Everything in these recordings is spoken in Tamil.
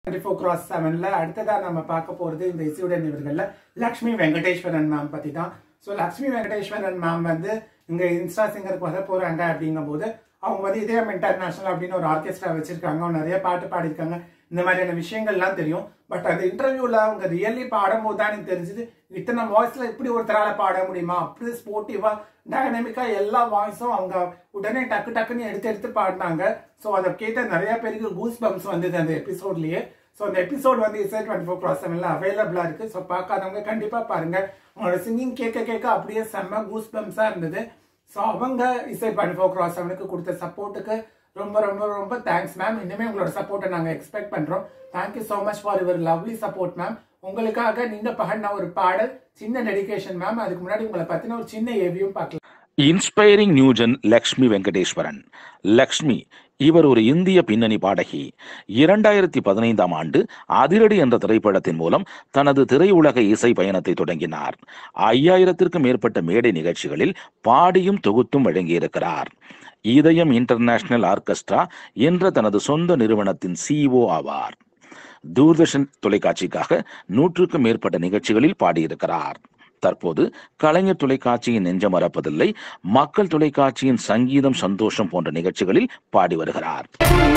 டுவெண்ட்டி ஃபோர் கிராஸ் செவன்ல அடுத்ததா நம்ம பார்க்க போறது இந்த இசையுடன் இவர்கள்ல லக்ஷ்மி வெங்கடேஸ்வரன் மேம் பத்தி தான் ஸோ லக்ஷ்மி வெங்கடேஸ்வரன் மேம் வந்து இங்க இன்ஸ்டா சிங்கருக்கு வர போறாங்க அப்படிங்கும் போது அவங்க வந்து இதயம் இன்டர்நேஷனல் அப்படின்னு ஒரு ஆர்கெஸ்ட்ரா வச்சிருக்காங்க அவங்க நிறைய பாட்டு பாடியிருக்காங்க இந்த மாதிரியான விஷயங்கள்லாம் தெரியும் பட் அந்த இன்டர்வியூல அவங்க ரியலி பாடும்போது தான் எனக்கு தெரிஞ்சது இத்தனை வாய்ஸ்ல இப்படி ஒருத்தரால பாட முடியுமா அப்படி ஸ்போர்ட்டிவா டைனமிக்கா எல்லா வாய்ஸும் அவங்க உடனே டக்கு டக்குன்னு எடுத்து எடுத்து பாடினாங்க ஸோ அதை கேட்ட நிறைய பேருக்கு கூஸ் பம்ப்ஸ் வந்தது அந்த எபிசோட்லயே ஸோ அந்த எபிசோட் வந்து இசை டுவெண்ட்டி ஃபோர் க்ராஸ் செவன்ல அவைலபிளா இருக்கு ஸோ பார்க்காதவங்க கண்டிப்பா பாருங்க அவங்களோட சிங்கிங் கேட்க கேட்க அப்படியே செம்ம கூஸ் பம்ப்ஸா இருந்தது ஸோ அவங்க இசை டுவெண்ட்டி ஃபோர் க்ராஸ் செவனுக்கு கொடுத்த சப்போர்ட்டுக்கு ரொம்ப ரொம்ப ரொம்ப தேங்க்ஸ் மேம் இனிமே உங்களோட சப்போர்ட்டை நாங்கள் எக்ஸ்பெக்ட் பண்றோம் thank you so much for your lovely support ma'am உங்களுக்காக நீங்க பாடின ஒரு பாடல் சின்ன டெடிகேஷன் மேம் அதுக்கு முன்னாடி உங்களை பத்தின ஒரு சின்ன ஏவியும் பார்க்கலாம் இன்ஸ்பைரிங் நியூஜன் லக்ஷ்மி வெங்கடேஸ்வரன் லக்ஷ்மி இவர் ஒரு இந்திய பின்னணி பாடகி இரண்டாயிரத்தி பதினைந்தாம் ஆண்டு அதிரடி என்ற திரைப்படத்தின் மூலம் தனது திரையுலக இசை பயணத்தை தொடங்கினார் ஐயாயிரத்திற்கும் மேற்பட்ட மேடை நிகழ்ச்சிகளில் பாடியும் தொகுத்தும் வழங்கியிருக்கிறார் இதயம் இன்டர்நேஷனல் ஆர்கெஸ்ட்ரா என்ற தனது சொந்த நிறுவனத்தின் சிஇஓ ஆவார் தூர்தர்ஷன் தொலைக்காட்சிக்காக நூற்றுக்கும் மேற்பட்ட நிகழ்ச்சிகளில் பாடியிருக்கிறார் தற்போது கலைஞர் தொலைக்காட்சியின் நெஞ்சம் மறப்பதில்லை மக்கள் தொலைக்காட்சியின் சங்கீதம் சந்தோஷம் போன்ற நிகழ்ச்சிகளில் பாடி வருகிறார்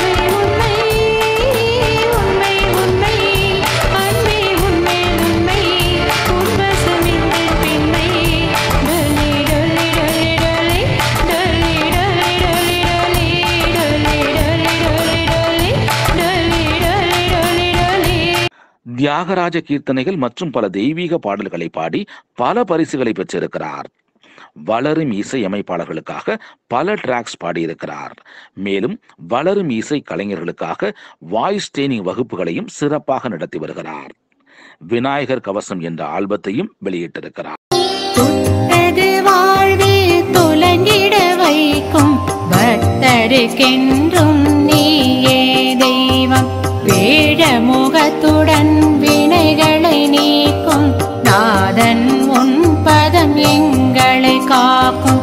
உண்மை உண்மை அன்பே உண்மை உண்மை உன்வசமின்றி பெண்மை டொலி டொலி டொலி டொலி டொலி டொலி டொலி டொலி டொலி டொலி டொலி டொலி டொலி டொலி தியாகராஜ கீர்த்தனைகள் மற்றும் பல தெய்வீக பாடல்களை பாடி பல பரிசுகளை பெற்றிருக்கிறார் வளரும் இசை அமைப்பாளர்களுக்காக பல டிராக்ஸ் பாடியிருக்கிறார் மேலும் வளரும் இசை கலைஞர்களுக்காக வாய்ஸ் ட்ரெயினிங் வகுப்புகளையும் சிறப்பாக நடத்தி வருகிறார் விநாயகர் கவசம் என்ற ஆல்பத்தையும் வெளியிட்டிருக்கிறார் தொட்டது வாழ்வில் துலங்கிட வைக்கும் பக்தருக்கென்றும் நீயே தெய்வம் வேட முகத்துடன் வினைகளை நீக்கும் நாதன் உன் பதம் எங்களை காக்கும்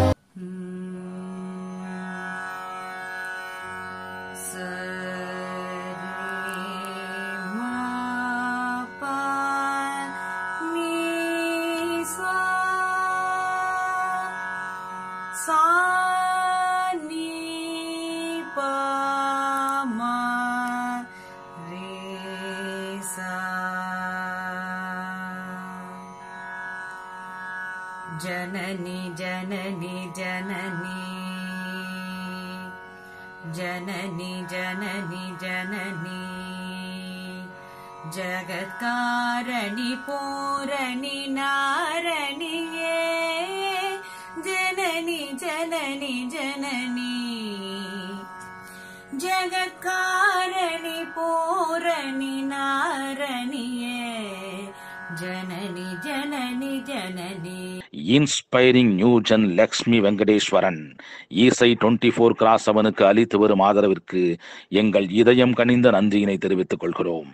जननी जननी जननी जननी जननी जननी जगत्कारणि पूरणि नारणिये जननी जननी जननी जगत्कारणि पूरणि नारणिये जननी जननी जननी இன்ஸ்பைரிங் நியூஜன் லக்ஷ்மி வெங்கடேஸ்வரன் இசை டுவெண்ட்டி ஃபோர் கிராஸ் அவனுக்கு அளித்து வரும் ஆதரவிற்கு எங்கள் இதயம் கனிந்த நன்றியினை தெரிவித்துக் கொள்கிறோம்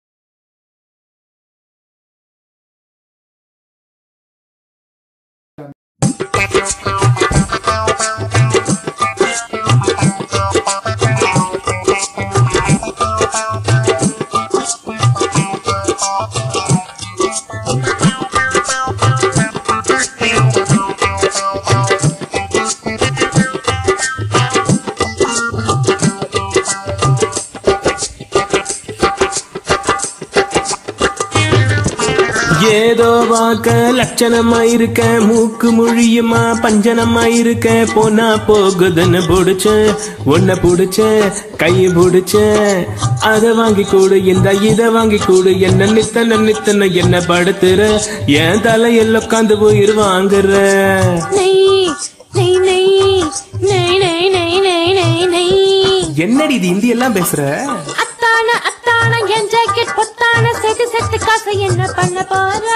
ஏதோ வாக்க லட்சணமா இருக்க மூக்கு மொழியுமா பஞ்சனமா இருக்க போனா போகுதுன்னு புடிச்ச உன்னை புடிச்ச கையை புடிச்ச அத வாங்கி கூடு இந்த இத வாங்கி கூடு என்ன நித்தன நித்தன என்ன படுத்துற என் தலையில் உட்காந்து உயிர் வாங்குற நெய் நெய் நெய் நெய் நெய் நெய் நெய் நெய் நெய் என்னடி இது இந்தி எல்லாம் பேசுற அத்தான அத்தான என் ஜாக்கெட் பொத்தான செட்டு செட்டு காசு என்ன பண்ண போற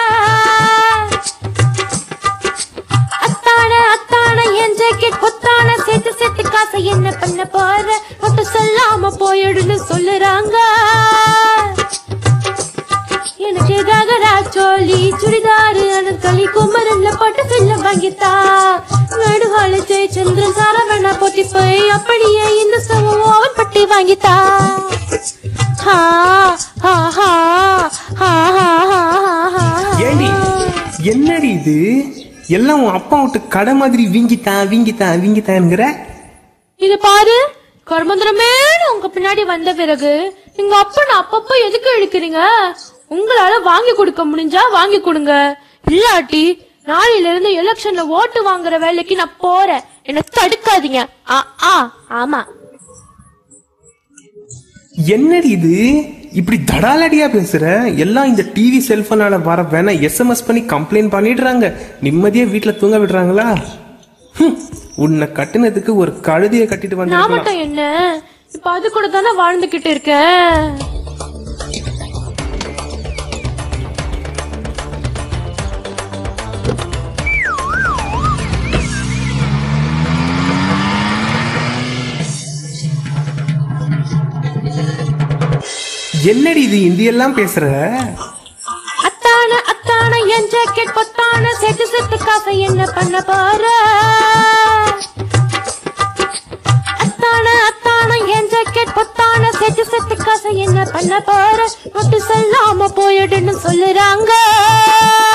அத்தான அத்தான என் ஜாக்கெட் பொத்தான செட்டு செட்டு காசு என்ன பண்ண போற மட்டும் சொல்லாம போயிடுன்னு சொல்லுறாங்க எனக்கு ககரா சோழி சுடிதாரு அனர்களி குமரன்ல போட்டு சொல்ல வாங்கித்தா நடுகால ஜெயச்சந்திரன் சாரவண்ணா போட்டி போய் அப்படியே இந்த சமம் ஓவன் பட்டி வாங்கித்தா ஹா ஹா என்னடி இது எல்லாம் உன் அப்பா விட்டு கடை மாதிரி வீங்கித்தான் வீங்கித்தான் வீங்கித்தான்ங்கிற இது பாரு கர்மந்திரமேனு உங்க பின்னாடி வந்த பிறகு எங்க அப்பனை அப்பப்ப எதுக்கு இழுக்கிறீங்க உங்களால வாங்கி கொடுக்க முடிஞ்சா வாங்கி கொடுங்க இல்லாட்டி நாளையில இருந்து எலெக்ஷன்ல ஓட்டு வாங்குற வேலைக்கு நான் போறேன் என்ன தடுக்காதீங்க ஆ ஆ ஆமா என்னடி இது இப்படி தடாலடியா பேசுற எல்லாம் இந்த டிவி செல்போனால வர வேணா எஸ்எம்எஸ் பண்ணி கம்ப்ளைண்ட் பண்ணிடுறாங்க நிம்மதியா வீட்ல தூங்க விடுறாங்களா ஹம், உன்னை கட்டுனதுக்கு ஒரு கழுதைய கட்டிட்டு நான் வந்திருக்கலாம் மட்டும் என்ன இப்ப அது கூட தானே வாழ்ந்துகிட்டு இருக்கேன் என்னடி இது இந்தியெல்லாம் பேசுற அத்தான அத்தான என் ஜாக்கெட் பொத்தான சேர்த்து சேர்த்து காசை என்ன பண்ண போற அத்தான அத்தான என் ஜாக்கெட் பொத்தான சேர்த்து சேர்த்து காசை என்ன பண்ண போற நோட்டு சொல்லாம போயிடுன்னு சொல்லுறாங்க